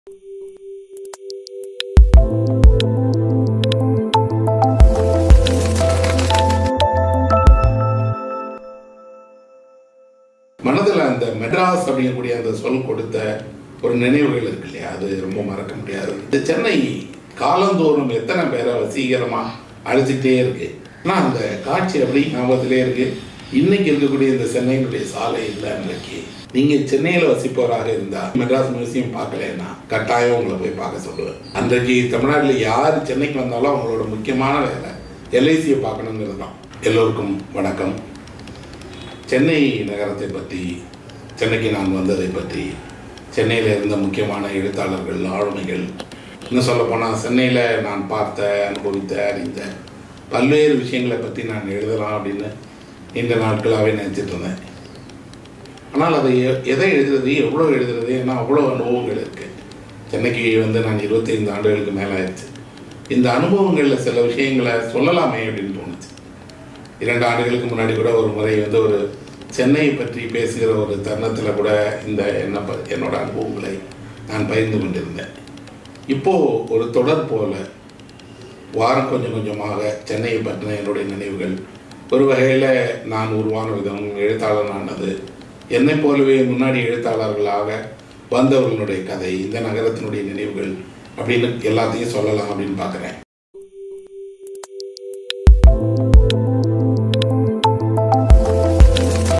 மனதில் அந்த மெட்ராஸ் அப்படிங்கக்கூடிய அந்த சொல் கொடுத்த ஒரு நினைவுகள் இருக்கு இல்லையா அது ரொம்ப மறக்க முடியாது இந்த சென்னை காலந்தோறும் எத்தனை பேரை வசீகரமா அழைச்சிட்டே இருக்கு ஆனால் அந்த காட்சி அப்படி ஞாபகத்திலே இருக்கு இன்னைக்கு இருக்கக்கூடிய இந்த சென்னையினுடைய சாலை இல்லை அன்றைக்கு நீங்க சென்னையில வசிப்பவராக இருந்தா மெட்ராஸ் மியூசியம் பார்க்கலன்னா கட்டாயம் உங்களை போய் பார்க்க சொல்லுவேன் அன்றைக்கு தமிழ்நாட்டில் யார் சென்னைக்கு வந்தாலும் அவங்களோட முக்கியமான வேலை எல்ஐசியை பார்க்கணுங்கிறது தான் எல்லோருக்கும் வணக்கம் சென்னை நகரத்தை பற்றி சென்னைக்கு நான் வந்ததை பற்றி சென்னையில் இருந்த முக்கியமான எழுத்தாளர்கள் ஆளுமைகள் இன்னும் சொல்லப்போனால் சென்னையில் நான் பார்த்த அனுபவித்த அறிந்த பல்வேறு விஷயங்களை பற்றி நான் எழுதலாம் அப்படின்னு இந்த நாட்களாகவே நினச்சிட்டு இருந்தேன் ஆனால் அதை எ- எதை எழுதுறது எவ்வளோ எழுதுறது ஏன்னா அவ்வளோ அனுபவங்கள் இருக்குது சென்னைக்கு வந்து நான் இருபத்தைந்து ஆண்டுகளுக்கு மேலே ஆயிடுச்சு இந்த அனுபவங்களில் சில விஷயங்களை சொல்லலாமே அப்படின்னு தோணுச்சு இரண்டு ஆண்டுகளுக்கு முன்னாடி கூட ஒரு முறை வந்து ஒரு சென்னையை பற்றி பேசுகிற ஒரு தருணத்தில் கூட இந்த என்ன ப- என்னோட அனுபவங்களை நான் பகிர்ந்து கொண்டிருந்தேன் இப்போ ஒரு தொடர் போல வாரம் கொஞ்சம் கொஞ்சமாக சென்னையை பற்றின என்னுடைய நினைவுகள் ஒரு வகையில் நான் உருவான விதம் எழுத்தாளனானது என்னைப் போலவே முன்னாடி எழுத்தாளர்களாக வந்தவர்களுடைய கதை இந்த நகரத்தினுடைய நினைவுகள் அப்படின்னு எல்லாத்தையும் சொல்லலாம் அப்படின்னு பார்க்குறேன்